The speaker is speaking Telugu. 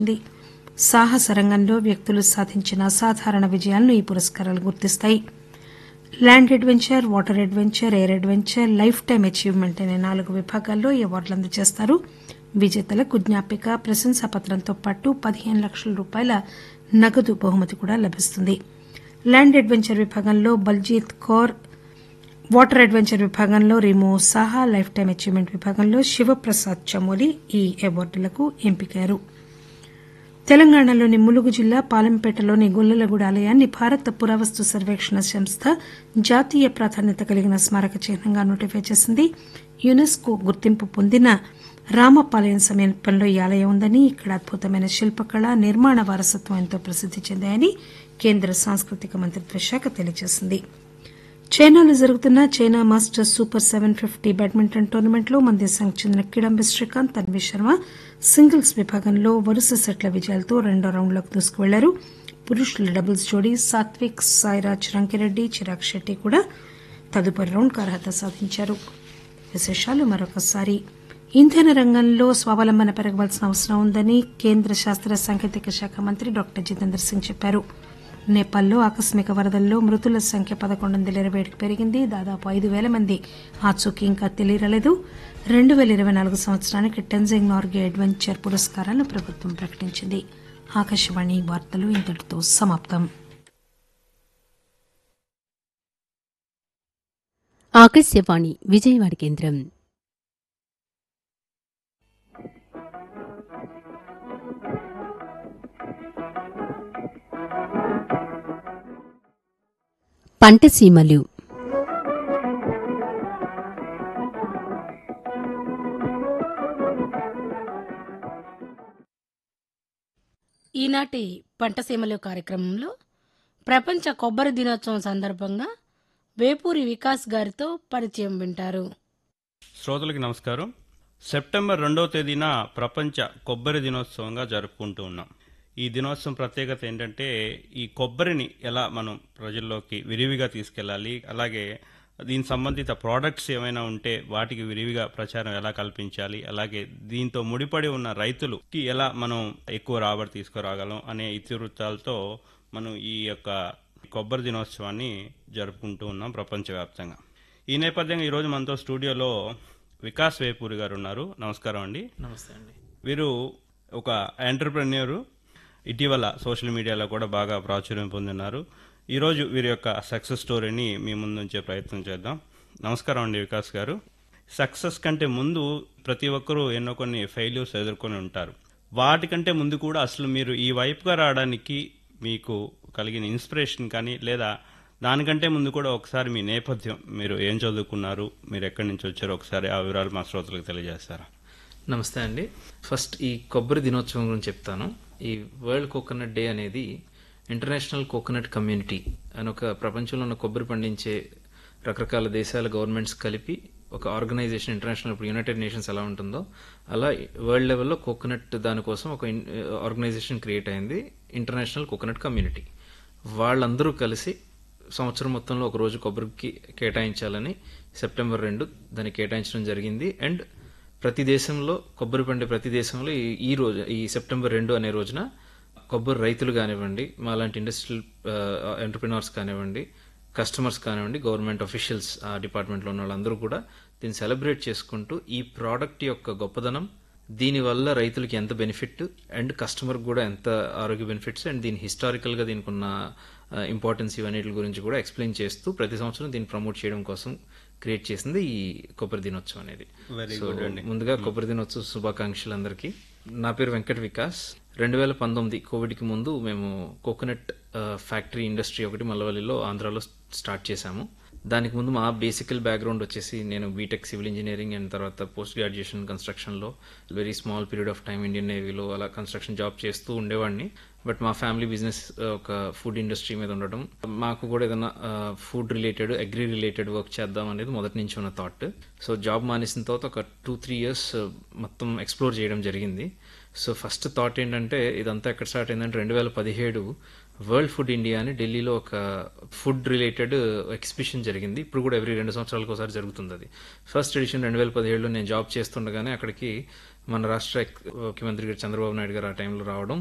ఉంది సాహస రంగంలో వ్యక్తులు సాధించిన అసాధారణ విజయాలను ఈ పురస్కారాలు గుర్తిస్తాయి land adventure water adventure air adventure lifetime achievement అనే నాలుగు విభాగాల్లో ఈ అవార్డులు అందజేస్తారు విజేతలకు జ్ఞాపిక ప్రశంసా పత్రంతో పాటు పదిహేను లక్షల రూపాయల నగదు బహుమతి కూడా లభిస్తుంది ల్యాండ్ అడ్వెంచర్ విభాగంలో బల్జీత్ కౌర్ వాటర్ అడ్వెంచర్ విభాగంలో Rimo Saha lifetime achievement విభాగంలో శివప్రసాద్ చమోలి ఈ అవార్డులకు ఎంపికయ్యారు తెలంగాణలోని ములుగు జిల్లా పాలెంపేటలోని గొల్లలగూడ ఆలయాన్ని భారత పురావస్తు సర్వేక్షణ సంస్థ జాతీయ ప్రాధాన్యత కలిగిన స్మారక చిహ్నంగా నోటిఫై చేసింది యునెస్కో గుర్తింపు పొందిన రామపాలయం సమీపంలో ఈ ఆలయం ఉందని ఇక్కడ అద్భుతమైన శిల్పకళ నిర్మాణ వారసత్వం ఎంతో ప్రసిద్ది చెందాయని కేంద్ర సాంస్కృతిక మంత్రిత్వ శాఖ తెలియజేసింది చైనాలో జరుగుతున్న China masters super seven fifty badminton టోర్నమెంట్లో మన దేశానికి చెందిన కిడాంబి శ్రీకాంత్ తన్వీ శర్మ సింగిల్స్ విభాగంలో వరుస సెట్ల విజయాలతో రెండో రౌండ్లోకి దూసుకువెళ్లారు పురుషుల డబుల్స్ జోడీ సాత్విక్ సాయిరాజ్ రంకిరెడ్డి చిరాగ్ శెట్టి కూడా తదుపరి రౌండ్కు అర్హత సాధించారు విశేషాలు మరొకసారి ఇంధన రంగంలో స్వావలంబన పెరగవలసిన అవసరం ఉందని కేంద్ర శాస్త్ర సాంకేతిక శాఖ మంత్రి డాక్టర్ జితేంద్ర సింగ్ చెప్పారు నేపాల్లో ఆకస్మిక వరదల్లో మృతుల సంఖ్య పదకొండు వందల ఇరవై ఏడుకు పెరిగింది దాదాపు ఐదు పేల మంది ఆచూకీ ఇంకా తెలియరాలేదు రెండు పేల ఇరవై నాలుగు సంవత్సరానికి టెన్జింగ్ నార్గే అడ్వెంచర్ పురస్కారాలను ప్రభుత్వం ప్రకటించింది ఆకాశవాణి వార్తలు ఇంతటితో సమాప్తం ఆకాశవాణి విజయవాడ కేంద్రం పంటసీమలు ఈనాటి పంటసీమలు కార్యక్రమంలో ప్రపంచ కొబ్బరి దినోత్సవం సందర్భంగా వేపూరి వికాస్ గారితో పరిచయం వింటారు శ్రోతలకి నమస్కారం సెప్టెంబర్ రెండవ తేదీన ప్రపంచ కొబ్బరి దినోత్సవంగా జరుపుకుంటూ ఉన్నాం ఈ దినోత్సవం ప్రత్యేకత ఏంటంటే ఈ కొబ్బరిని ఎలా మనం ప్రజల్లోకి విరివిగా తీసుకెళ్ళాలి అలాగే దీని సంబంధిత ప్రోడక్ట్స్ ఏమైనా ఉంటే వాటికి విరివిగా ప్రచారం ఎలా కల్పించాలి అలాగే దీంతో ముడిపడి ఉన్న రైతులకి ఎలా మనం ఎక్కువ రాబడి తీసుకురాగలం అనే ఇతివృత్తాలతో మనం ఈ యొక్క కొబ్బరి దినోత్సవాన్ని జరుపుకుంటూ ఉన్నాం ప్రపంచవ్యాప్తంగా ఈ నేపథ్యంగా ఈరోజు మనతో స్టూడియోలో వికాస్ వేపూరి గారు ఉన్నారు నమస్కారం అండి నమస్తే అండి వీరు ఒక ఎంటర్ప్రెన్యూర్ ఇటీవల సోషల్ మీడియాలో కూడా బాగా ప్రాచుర్యం పొందినారు ఈరోజు వీరి యొక్క సక్సెస్ స్టోరీని మీ ముందు ఉంచే ప్రయత్నం చేద్దాం నమస్కారం అండి వికాస్ గారు సక్సెస్ కంటే ముందు ప్రతి ఒక్కరూ ఎన్నో కొన్ని ఫెయిల్యూర్స్ ఎదుర్కొని ఉంటారు వాటికంటే ముందు కూడా అసలు మీరు ఈ వైపుగా రావడానికి మీకు కలిగిన ఇన్స్పిరేషన్ కానీ లేదా దానికంటే ముందు కూడా ఒకసారి మీ నేపథ్యం మీరు ఏం చదువుకున్నారు మీరు ఎక్కడి నుంచి వచ్చారో ఒకసారి ఆ వివరాలు మా శ్రోతలకు తెలియజేస్తారా నమస్తే అండి ఫస్ట్ ఈ కొబ్బరి దినోత్సవం గురించి చెప్తాను ఈ వరల్డ్ కోకోనట్ డే అనేది ఇంటర్నేషనల్ కోకోనట్ కమ్యూనిటీ అని ఒక ప్రపంచంలో ఉన్న కొబ్బరి పండించే రకరకాల దేశాల గవర్నమెంట్స్ కలిపి ఒక ఆర్గనైజేషన్ ఇంటర్నేషనల్ ఇప్పుడు యునైటెడ్ నేషన్స్ ఎలా ఉంటుందో అలా వరల్డ్ లెవెల్లో కోకోనట్ దానికోసం ఒక ఆర్గనైజేషన్ క్రియేట్ అయింది ఇంటర్నేషనల్ కోకోనట్ కమ్యూనిటీ వాళ్ళందరూ కలిసి సంవత్సరం మొత్తంలో ఒక రోజు కొబ్బరికి కేటాయించాలని సెప్టెంబర్ రెండు దాన్ని కేటాయించడం జరిగింది అండ్ ప్రతి దేశంలో కొబ్బరి పండే ప్రతి దేశంలో ఈ- ఈ రోజు ఈ సెప్టెంబర్ రెండు అనే రోజున కొబ్బరి రైతులు కానివ్వండి మాలాంటి ఇండస్ట్రియల్ ఎంటర్ప్రినర్స్ కానివ్వండి కస్టమర్స్ కానివ్వండి గవర్నమెంట్ అఫీషియల్స్ ఆ డిపార్ట్మెంట్లో ఉన్న వాళ్ళందరూ కూడా దీన్ని సెలబ్రేట్ చేసుకుంటూ ఈ ప్రోడక్ట్ యొక్క గొప్పదనం దీనివల్ల రైతులకి ఎంత బెనిఫిట్ అండ్ కస్టమర్ కూడా ఎంత ఆరోగ్య బెనిఫిట్స్ అండ్ దీని హిస్టారికల్ గా దీనికి ఉన్న ఇంపార్టెన్స్ ఇవన్నిటి గురించి కూడా ఎక్స్ప్లెయిన్ చేస్తూ ప్రతి సంవత్సరం దీన్ని ప్రమోట్ చేయడం కోసం క్రియేట్ చేసింది ఈ కొబ్బరి దినోత్సవం అనేది Very So, good అండి. ముందుగా కొబ్బరి దినోత్సవ శుభాకాంక్షలు అందరికీ నా పేరు వెంకట వికాస్ రెండు వేల పంతొమ్మిది కోవిడ్కి ముందు మేము కోకోనట్ ఫ్యాక్టరీ ఇండస్ట్రీ ఒకటి మల్లవల్లిలో ఆంధ్రాలో స్టార్ట్ చేశాము దానికి ముందు మా బేసికల్ బ్యాక్గ్రౌండ్ వచ్చేసి నేను బీటెక్ సివిల్ ఇంజనీరింగ్ అండ్ తర్వాత పోస్ట్ గ్రాడ్యుయేషన్ కన్స్ట్రక్షన్లో very small period of time Indian నేవీలో అలా కన్స్ట్రక్షన్ జాబ్ చేస్తూ ఉండేవాడిని బట్ మా ఫ్యామిలీ బిజినెస్ ఒక ఫుడ్ ఇండస్ట్రీ మీద ఉండడం మాకు కూడా ఏదైనా food related agri related work చేద్దాం అనేది మొదటి నుంచి ఉన్న థాట్ సో జాబ్ మానేసిన తర్వాత ఒక టూ త్రీ ఇయర్స్ మొత్తం ఎక్స్ప్లోర్ చేయడం జరిగింది సో ఫస్ట్ థాట్ ఏంటంటే ఇదంతా ఎక్కడ స్టార్ట్ అయిందంటే రెండు వేల పదిహేడు వరల్డ్ ఫుడ్ ఇండియా అని ఢిల్లీలో ఒక ఫుడ్ రిలేటెడ్ ఎగ్జిబిషన్ జరిగింది ఇప్పుడు కూడా ఎవ్రీ రెండు సంవత్సరాలకు ఒకసారి జరుగుతుంది అది ఫస్ట్ ఎడిషన్ రెండు వేల పదిహేడులో నేను జాబ్ చేస్తుండగానే అక్కడికి మన రాష్ట్ర ముఖ్యమంత్రి గారు చంద్రబాబు నాయుడు గారు ఆ టైంలో రావడం